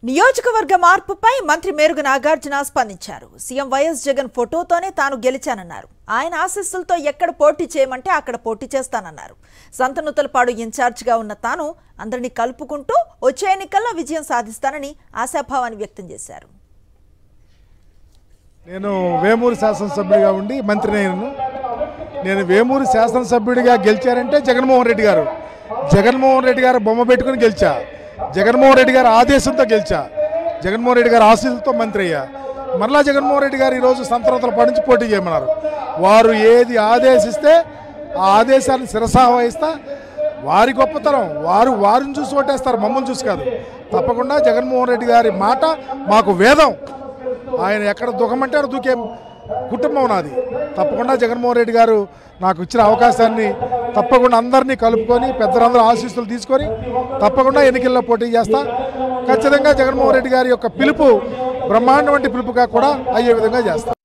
నియోజకవర్గ మార్పుపై మంత్రి మేరుగు నాగార్జున స్పందించారు సీఎం వైఎస్ జగన్ ఫోటోతోనే తాను గెలిచానన్నారు ఆయన ఆశీస్సులతో ఎక్కడ పోటీ చేయమంటే అక్కడ పోటీ చేస్తానన్నారు సంతనూతలపాడు ఇన్ఛార్జిగా ఉన్న తాను అందరినీ కలుపుకుంటూ వచ్చే ఎన్నికల్లో విజయం సాధిస్తానని ఆశాభావాన్ని వ్యక్తం చేశారు నేను వేమూరు శాసనసభ్యుడిగా ఉండి మంత్రి నేను నేను వేమూరు శాసనసభ్యుడిగా గెలిచారంటే జగన్మోహన్ రెడ్డి గారు జగన్మోహన్ రెడ్డి గారు బొమ్మ పెట్టుకుని గెలిచా జగన్మోహన్ రెడ్డి గారి ఆదేశంతో గెలిచా జగన్మోహన్ రెడ్డి గారి ఆశీస్సులతో మంత్రి అయ్యా మరలా జగన్మోహన్ రెడ్డి గారు ఈరోజు సంతరతల నుంచి పోటీ చేయమన్నారు వారు ఏది ఆదేశిస్తే ఆ ఆదేశాన్ని శిరసా వహిస్తా వారి గొప్పతనం వారు వారిని చూసి ఓటేస్తారు మమ్మల్ని చూసి కాదు తప్పకుండా జగన్మోహన్ రెడ్డి గారి మాట మాకు వేదం ఆయన ఎక్కడ దుఃఖమంటే అక్కడ దూకే కుటుంబం నాది తప్పకుండా జగన్మోహన్ రెడ్డి గారు నాకు ఇచ్చిన అవకాశాన్ని తప్పకుండా అందరినీ కలుపుకొని పెద్దలందరూ ఆశీస్సులు తీసుకొని తప్పకుండా ఎన్నికల్లో పోటీ చేస్తా ఖచ్చితంగా జగన్మోహన్ రెడ్డి గారి యొక్క పిలుపు బ్రహ్మాండం వంటి పిలుపుగా కూడా అయ్యే విధంగా చేస్తా